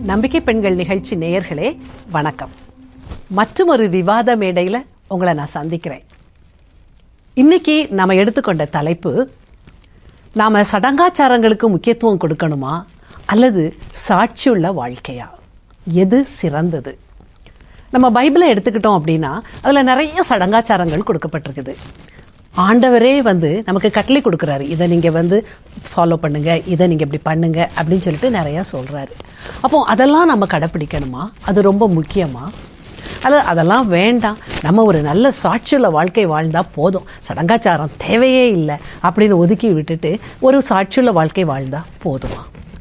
நம்பிக்கை பெண்கள் நிகழ்ச்சி நேயர்களே வணக்கம் மற்றும் ஒரு விவாத மேடையில் உங்களை நான் சந்திக்கிறேன் இன்னைக்கு நாம எடுத்துக்கொண்ட தலைப்பு நாம சடங்காச்சாரங்களுக்கு முக்கியத்துவம் கொடுக்கணுமா அல்லது சாட்சியுள்ள வாழ்க்கையா எது சிறந்தது நம்ம பைபிளை எடுத்துக்கிட்டோம் அப்படின்னா அதில் நிறைய சடங்காச்சாரங்கள் கொடுக்கப்பட்டிருக்குது ஆண்டவரே வந்து நமக்கு கட்டளை கொடுக்குறாரு இதை நீங்கள் வந்து ஃபாலோ பண்ணுங்க இதை நீங்கள் இப்படி பண்ணுங்க அப்படின்னு சொல்லிட்டு நிறையா சொல்கிறாரு அப்போ அதெல்லாம் நம்ம கடைப்பிடிக்கணுமா அது ரொம்ப முக்கியமா அல்ல அதெல்லாம் வேண்டாம் நம்ம ஒரு நல்ல சாட்சியுள்ள வாழ்க்கை வாழ்ந்தால் போதும் சடங்காச்சாரம் தேவையே இல்லை அப்படின்னு ஒதுக்கி விட்டுட்டு ஒரு சாட்சியுள்ள வாழ்க்கை வாழ்ந்தா போதுமா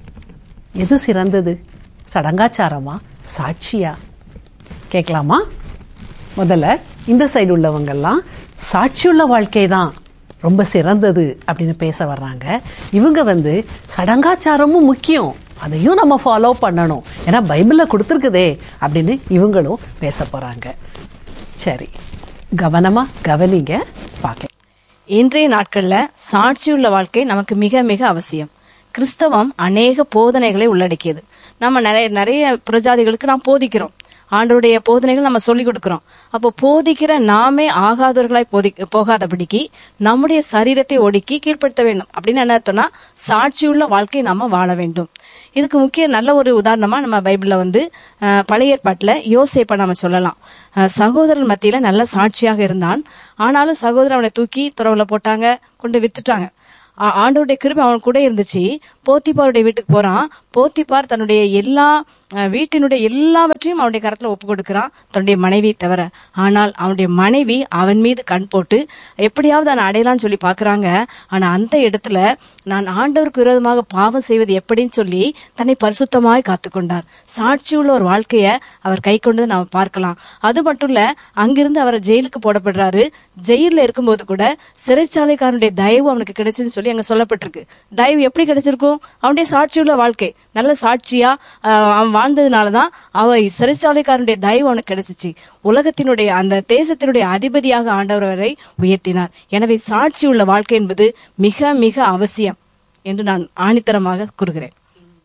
எது சிறந்தது சடங்காச்சாரமா சாட்சியா கேட்கலாமா முதல்ல இந்த சைடு உள்ளவங்கெல்லாம் சாட்சியுள்ள வாழ்க்கை தான் ரொம்ப சிறந்தது அப்படின்னு பேச வர்றாங்க இவங்க வந்து சடங்காச்சாரமும் முக்கியம் அதையும் நம்ம ஃபாலோ பண்ணணும் ஏன்னா பைபிளில் கொடுத்துருக்குதே அப்படின்னு இவங்களும் பேச போகிறாங்க சரி கவனமாக கவனிங்க பார்க்கலாம் இன்றைய நாட்கள்ல சாட்சியுள்ள வாழ்க்கை நமக்கு மிக மிக அவசியம் கிறிஸ்தவம் அநேக போதனைகளை உள்ளடக்கியது நம்ம நிறைய நிறைய புரஜாதிகளுக்கு நாம் போதிக்கிறோம் ஆண்டவருடைய போதனைகள் நம்ம சொல்லிக் கொடுக்கிறோம் அப்போ போதிக்கிற நாமே ஆகாதவர்களாய் போதி போகாதபடிக்கு நம்முடைய சரீரத்தை ஒடுக்கி கீழ்ப்படுத்த வேண்டும் அப்படின்னு என்ன அர்த்தம்னா சாட்சியுள்ள வாழ்க்கை நாம வாழ வேண்டும் இதுக்கு முக்கிய நல்ல ஒரு உதாரணமா நம்ம பைபிள்ல வந்து அஹ், பழைய ஏற்பாட்டுல யோசேப்பை நம்ம சொல்லலாம் அஹ், சகோதரன் மத்தியில நல்ல சாட்சியாக இருந்தான் ஆனாலும் சகோதரன் அவனை தூக்கி துறவுல போட்டாங்க கொண்டு வித்துட்டாங்க ஆ- ஆண்டவருடைய கிருபை அவன் கூட இருந்துச்சு போத்திபாருடைய வீட்டுக்கு போறான் போத்திபார் தன்னுடைய எல்லா அஹ், வீட்டினுடைய எல்லாவற்றையும் அவனுடைய கரத்துல ஒப்பு கொடுக்கிறான் தன்னுடைய மனைவியை தவிர ஆனால் அவனுடைய மனைவி அவன் மீது கண் போட்டு எப்படியாவது அவனை அடையலாம்னு சொல்லி பாக்குறாங்க ஆனா அந்த இடத்துல நான் ஆண்டவருக்கு விரோதமாக பாவம் செய்வது எப்படின்னு சொல்லி தன்னை பரிசுத்தமாய் காத்துக்கொண்டார் சாட்சியுள்ள ஒரு வாழ்க்கைய அவர் கை கொண்டு நாம பார்க்கலாம் அது மட்டும் இல்ல அங்கிருந்து அவர் ஜெயிலுக்கு போடப்படுறாரு ஜெயில இருக்கும்போது கூட சிறைச்சாலைக்காரனுடைய தயவு அவனுக்கு கிடைச்சதுன்னு சொல்லி அங்க சொல்லப்பட்டிருக்கு தயவு எப்படி கிடைச்சிருக்கும் அவனுடைய சாட்சியுள்ள வாழ்க்கை நல்ல சாட்சியா ஆஹ், அவன் வாழ்ந்ததுனாலதான் அவ சிறைச்சாலைக்காரனுடைய தயவு அவனுக்கு கிடைச்சிச்சு உலகத்தினுடைய அந்த தேசத்தினுடைய அதிபதியாக ஆண்டவர் அவரை உயர்த்தினார் எனவே சாட்சியுள்ள வாழ்க்கை என்பது மிக மிக அவசியம் என்று நான் ஆணித்தரமாக கூறுகிறேன்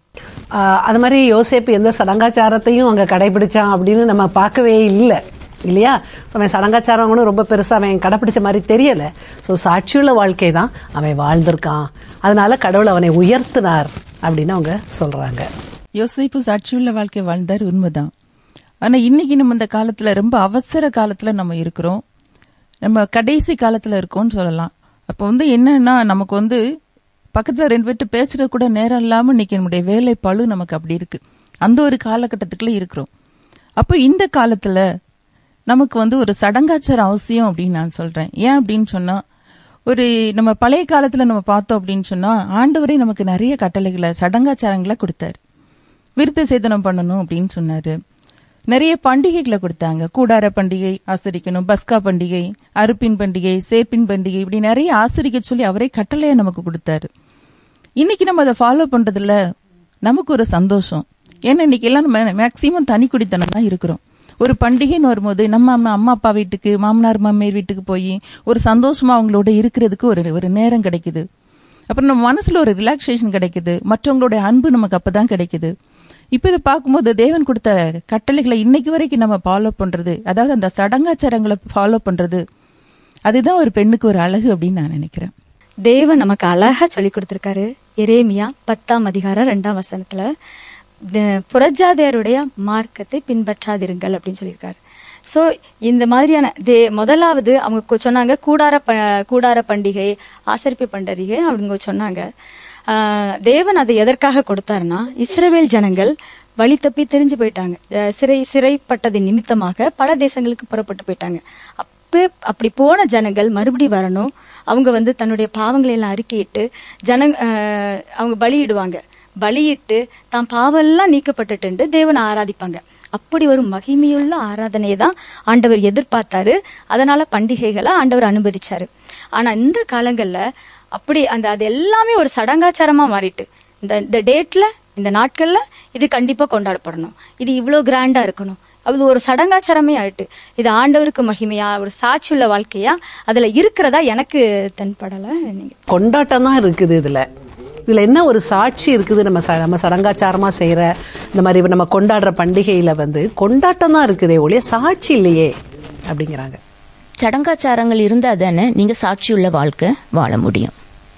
ஆஹ் அது மாதிரி யோசேப்பு எந்த சடங்காச்சாரத்தையும் அங்கே கடைபிடிச்சான் அப்படின்னு நம்ம பார்க்கவே இல்லை இல்லையா ஸோ அவன் சடங்காச்சாரம் கூட ரொம்ப பெருசாக அவன் கடைப்பிடிச்ச மாதிரி தெரியலை ஸோ சாட்சியுள்ள வாழ்க்கை தான் அவன் வாழ்ந்திருக்கான் அதனால கடவுள் அவனை உயர்த்தினார் அப்படின்னு அவங்க சொல்கிறாங்க யோசிப்பு சாட்சியுள்ள வாழ்க்கை வாழ்ந்தார் உண்மைதான் ஆனா இன்னைக்கு நம்ம இந்த காலத்துல ரொம்ப அவசர காலத்துல நம்ம இருக்கிறோம் நம்ம கடைசி காலத்துல இருக்கோம்னு சொல்லலாம் அப்போ வந்து என்னன்னா நமக்கு வந்து பக்கத்துல ரெண்டு பேர்ட்டு பேசுற கூட நேரம் இல்லாம இன்னைக்கு நம்முடைய வேலை பழு நமக்கு அப்படி இருக்கு அந்த ஒரு காலகட்டத்துக்குள்ள இருக்கிறோம் அப்போ இந்த காலத்துல நமக்கு வந்து ஒரு சடங்காச்சாரம் அவசியம் அப்படின்னு நான் சொல்றேன் ஏன் அப்படின்னு சொன்னா ஒரு நம்ம பழைய காலத்துல நம்ம பார்த்தோம் அப்படின்னு சொன்னா ஆண்டவரே நமக்கு நிறைய கட்டளைகளை சடங்காச்சாரங்களை கொடுத்தாரு விருத்த சேதனம் பண்ணணும் அப்படின்னு சொன்னாரு நிறைய பண்டிகைகளை கொடுத்தாங்க கூடார பண்டிகை ஆசரிக்கணும் பஸ்கா பண்டிகை அறுப்பின் பண்டிகை சேர்ப்பின் பண்டிகை இப்படி நிறைய ஆசரிக்க சொல்லி அவரே கட்டளையை நமக்கு கொடுத்தாரு இன்னைக்கு நம்ம அதை ஃபாலோ பண்றதுல நமக்கு ஒரு சந்தோஷம் ஏன்னா இன்னைக்கு எல்லாம் நம்ம மேக்சிமம் தனி குடித்தனம் தான் இருக்கிறோம் ஒரு பண்டிகைன்னு வரும்போது நம்ம அம்மா அம்மா அப்பா வீட்டுக்கு மாமனார் மாமியார் வீட்டுக்கு போய் ஒரு சந்தோஷமா அவங்களோட இருக்கிறதுக்கு ஒரு ஒரு நேரம் கிடைக்குது அப்புறம் நம்ம மனசுல ஒரு ரிலாக்ஸேஷன் கிடைக்குது மற்றவங்களுடைய அன்பு நமக்கு அப்பதான் கிடைக்குது இப்ப இதை பார்க்கும்போது தேவன் கொடுத்த கட்டளைகளை இன்னைக்கு வரைக்கும் நம்ம ஃபாலோ பண்றது அதாவது அந்த சடங்காச்சாரங்களை ஃபாலோ பண்றது அதுதான் ஒரு பெண்ணுக்கு ஒரு அழகு அப்படின்னு நான் நினைக்கிறேன் தேவன் நமக்கு அழகா சொல்லி கொடுத்திருக்காரு எரேமியா பத்தாம் அதிகாரம் ரெண்டாம் வசனத்துல த- புறஜாதியாருடைய மார்க்கத்தை பின்பற்றாதிருங்கள் அப்படின்னு சொல்லியிருக்காரு சோ இந்த மாதிரியான தே முதலாவது அவங்க கொ- சொன்னாங்க கூடார ப- கூடார பண்டிகை ஆசரிப்பு பண்டிகை அவங்க சொன்னாங்க ஆஹ், தேவன் அதை எதற்காக கொடுத்தாருன்னா இஸ்ரவேல் ஜனங்கள் வழி தப்பி தெரிஞ்சு போயிட்டாங்க அஹ், சிறை சிறைப்பட்டதின் நிமித்தமாக பல தேசங்களுக்கு புறப்பட்டு போயிட்டாங்க அப்ப அப்படி போன ஜனங்கள் மறுபடி வரணும் அவங்க வந்து தன்னுடைய பாவங்களை எல்லாம் அறிக்கையிட்டு ஜன அஹ், அவங்க பலியிடுவாங்க பலியிட்டு தான் பாவெல்லாம் நீக்கப்பட்டுட்டு தேவனை ஆராதிப்பாங்க அப்படி ஒரு மகிமையுள்ள ஆராதனையை தான் ஆண்டவர் எதிர்பார்த்தாரு அதனால பண்டிகைகளை ஆண்டவர் அனுமதிச்சாரு ஆனா இந்த காலங்கள்ல அப்படி அந்த அது எல்லாமே ஒரு சடங்காச்சாரமா மாறிட்டு இந்த இந்த டேட்ல இந்த நாட்கள்ல இது கண்டிப்பா கொண்டாடப்படணும் இது இவ்வளவு கிராண்டா இருக்கணும் அது ஒரு சடங்காச்சாரமே ஆயிட்டு இது ஆண்டவருக்கு மகிமையா ஒரு சாட்சியுள்ள வாழ்க்கையா அதுல இருக்கிறதா எனக்கு தென்படல நீங்க கொண்டாட்டம் தான் இருக்குது இதுல இதுல என்ன ஒரு சாட்சி இருக்குது நம்ம ச- நம்ம சடங்காச்சாரமா செய்யற இந்த மாதிரி நம்ம கொண்டாடுற பண்டிகையில வந்து கொண்டாட்டம் தான் இருக்குதே ஒழிய சாட்சி இல்லையே அப்படிங்கிறாங்க சடங்காச்சாரங்கள் இருந்தால் தானே நீங்கள் சாட்சியுள்ள வாழ்க்கை வாழ முடியும்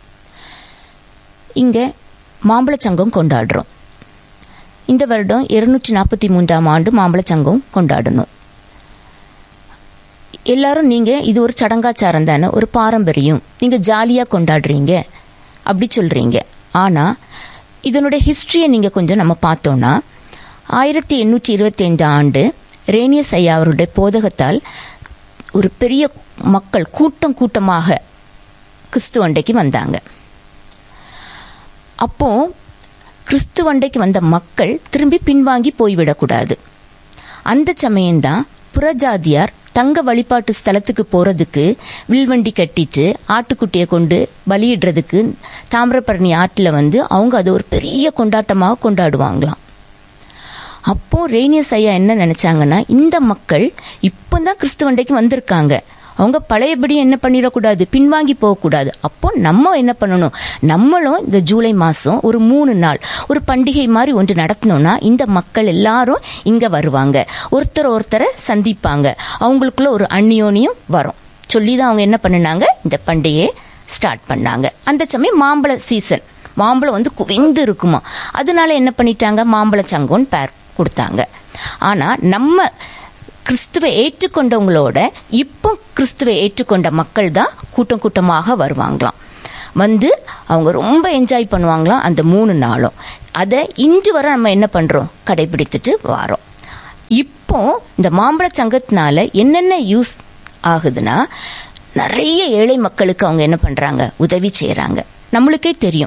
இங்கே மாம்பழச்சங்கம் கொண்டாடுறோம் இந்த வருடம் இருநூற்றி நாற்பத்தி மூன்றாம் ஆண்டு மாம்பழச்சங்கம் கொண்டாடணும் எல்லாரும் நீங்கள் இது ஒரு சடங்காச்சாரம் தானே ஒரு பாரம்பரியம் நீங்கள் ஜாலியாக கொண்டாடுறீங்க அப்படி சொல்கிறீங்க ஆனால் இதனுடைய ஹிஸ்ட்ரியை நீங்கள் கொஞ்சம் நம்ம பார்த்தோன்னா ஆயிரத்தி எண்ணூற்றி இருபத்தி ஆண்டு ரேனியஸ் ஐயா அவருடைய போதகத்தால் ஒரு பெரிய மக்கள் கூட்டம் கூட்டமாக கிறிஸ்துவண்டைக்கு வந்தாங்க அப்போ கிறிஸ்துவண்டைக்கு வந்த மக்கள் திரும்பி பின்வாங்கி போய்விடக்கூடாது அந்த சமயம்தான் புறஜாதியார் தங்க வழிபாட்டு ஸ்தலத்துக்கு போறதுக்கு வில்வண்டி கட்டிட்டு ஆட்டுக்குட்டியை கொண்டு பலியிடுறதுக்கு தாமிரபரணி ஆற்றில் வந்து அவங்க அது ஒரு பெரிய கொண்டாட்டமாக கொண்டாடுவாங்களாம் அப்போ ரேனியஸ் ஐயா என்ன நினைச்சாங்கன்னா இந்த மக்கள் இப்போதான் கிறிஸ்துவண்டைக்கு வந்திருக்காங்க அவங்க பழையபடி என்ன பண்ணிடக்கூடாது பின்வாங்கி போகக்கூடாது அப்போ நம்ம என்ன பண்ணணும் நம்மளும் இந்த ஜூலை மாதம் ஒரு மூணு நாள் ஒரு பண்டிகை மாதிரி ஒன்று நடத்தினோம்னா இந்த மக்கள் எல்லாரும் இங்கே வருவாங்க ஒருத்தர் ஒருத்தரை சந்திப்பாங்க அவங்களுக்குள்ள ஒரு அந்நியோனியம் வரும் சொல்லி தான் அவங்க என்ன பண்ணினாங்க இந்த பண்டிகையை ஸ்டார்ட் பண்ணாங்க அந்த சமயம் மாம்பழ சீசன் மாம்பழம் வந்து குவிந்து இருக்குமா அதனால என்ன பண்ணிட்டாங்க மாம்பழ சங்கம்னு பேர் கொடுத்தாங்க ஆனா நம்ம கிறிஸ்துவை ஏற்றுக்கொண்டவங்களோட இப்போ கிறிஸ்துவை ஏற்றுக்கொண்ட மக்கள் தான் கூட்டம் கூட்டமாக வருவாங்களாம் வந்து அவங்க ரொம்ப என்ஜாய் பண்ணுவாங்களாம் அந்த மூணு நாளும் அதை இன்று வரை நம்ம என்ன பண்றோம் கடைபிடித்துட்டு வரோம் இப்போ இந்த மாம்பழ சங்கத்தினால என்னென்ன யூஸ் ஆகுதுன்னா நிறைய ஏழை மக்களுக்கு அவங்க என்ன பண்றாங்க உதவி செய்யறாங்க நம்மளுக்கே தெரியும்